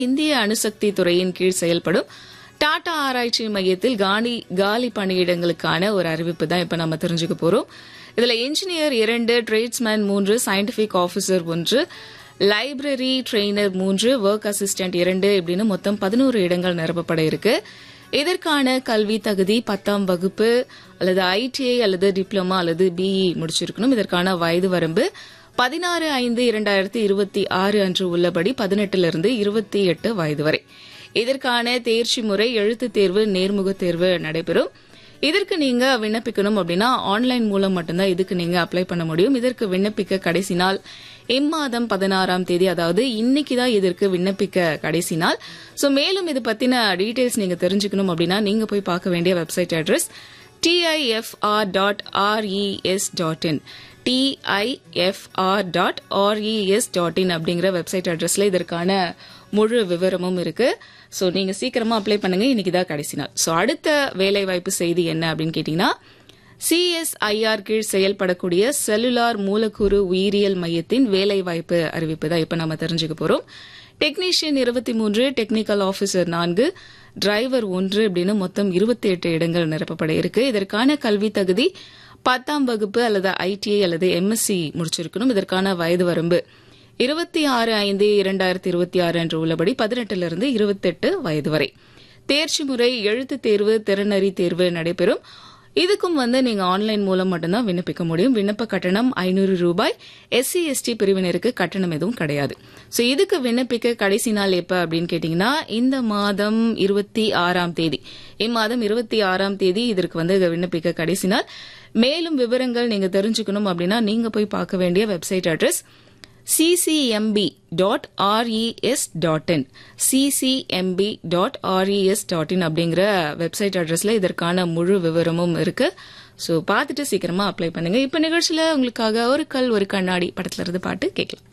இந்திய அணுசக்தி துறையின் கீழ் செயல்படும் டாடா ஆராய்ச்சி மையத்தில் காலி காலி பணியிடங்களுக்கான ஒரு அறிவிப்பு தான் இப்ப நம்ம தெரிஞ்சுக்க போறோம் இதுல இன்ஜினியர் இரண்டு ட்ரேட்ஸ்மேன் மூன்று சயின்டிபிக் ஆபீசர் ஒன்று லைப்ரரி ட்ரெய்னர் மூன்று ஒர்க் அசிஸ்டன்ட் இரண்டு இப்படின்னு மொத்தம் பதினோரு இடங்கள் நிரப்பப்பட இருக்கு இதற்கான கல்வி தகுதி பத்தாம் வகுப்பு அல்லது ஐடிஐ அல்லது டிப்ளமா அல்லது பிஇ முடிச்சிருக்கணும் இதற்கான வயது வரம்பு பதினாறு ஐந்து இரண்டாயிரத்தி இருபத்தி ஆறு அன்று உள்ளபடி பதினெட்டிலிருந்து இருபத்தி எட்டு வயது வரை இதற்கான தேர்ச்சி முறை எழுத்துத் தேர்வு நேர்முக தேர்வு நடைபெறும் இதற்கு நீங்க விண்ணப்பிக்கணும் அப்படின்னா ஆன்லைன் மூலம் மட்டும்தான் இதுக்கு நீங்க அப்ளை பண்ண முடியும் இதற்கு விண்ணப்பிக்க கடைசி நாள் இம்மாதம் பதினாறாம் தேதி அதாவது இன்னைக்கு தான் இதற்கு விண்ணப்பிக்க கடைசி நாள் சோ மேலும் இது பத்தின டீடைல்ஸ் நீங்க தெரிஞ்சுக்கணும் அப்படின்னா நீங்க போய் பார்க்க வேண்டிய website address DIFR dot RES dot in DIFR dot RES dot in அப்படிங்கிற வெப்சைட் அட்ரஸ்ல இதற்கான முழு விவரமும் இருக்கு ஸோ நீங்க சீக்கிரமா அப்ளை பண்ணுங்க இன்னைக்கு தான் கடைசி நாள் ஸோ அடுத்த வேலைவாய்ப்பு செய்தி என்ன அப்படின்னு கேட்டீங்கன்னா சிஎஸ்ஐஆர் கீழ் செயல்படக்கூடிய செல்லுலார் மூலக்கூறு உயிரியல் மையத்தின் வேலைவாய்ப்பு அறிவிப்பு தான் இப்ப நம்ம தெரிஞ்சுக்க போறோம் டெக்னீஷியன் இருபத்தி மூன்று டெக்னிக்கல் ஆபீசர் நான்கு டிரைவர் ஒன்று அப்படின்னு மொத்தம் இருபத்தி எட்டு இடங்கள் நிரப்பப்பட இருக்கு இதற்கான கல்வி தகுதி பத்தாம் வகுப்பு அல்லது ஐடிஐ அல்லது எம்எஸ்சி முடிச்சிருக்கணும் இதற்கான வயது வரம்பு இருபத்தி ஆறு ஐந்து இரண்டாயிரத்தி இருபத்தி ஆறு அன்று உள்ளபடி பதினெட்டிலிருந்து இருபத்தெட்டு வயது வரை தேர்ச்சி முறை எழுத்துத் தேர்வு திறனறி தேர்வு நடைபெறும் இதுக்கும் வந்து நீங்க ஆன்லைன் மூலம் மட்டும்தான் விண்ணப்பிக்க முடியும் விண்ணப்ப கட்டணம் ஐநூறு ரூபாய் எஸ்சி எஸ்டி பிரிவினருக்கு கட்டணம் எதுவும் கிடையாது சோ இதுக்கு விண்ணப்பிக்க கடைசி நாள் எப்ப அப்படின்னு கேட்டீங்கன்னா இந்த மாதம் இருபத்தி ஆறாம் தேதி இம்மாதம் இருபத்தி ஆறாம் தேதி இதற்கு வந்து விண்ணப்பிக்க கடைசி நாள் மேலும் விவரங்கள் நீங்க தெரிஞ்சுக்கணும் அப்படின்னா நீங்க போய் பார்க்க வேண்டிய website address CCMB dot RES dot in CCMB dot RES dot in அப்படிங்கிற வெப்சைட் அட்ரஸ்ல இதற்கான முழு விவரமும் இருக்கு ஸோ பார்த்துட்டு சீக்கிரமா அப்ளை பண்ணுங்க இப்ப நிகழ்ச்சியில உங்களுக்காக ஒரு கல் ஒரு கண்ணாடி படத்துல இருந்து பாட்டு கேட்கலாம்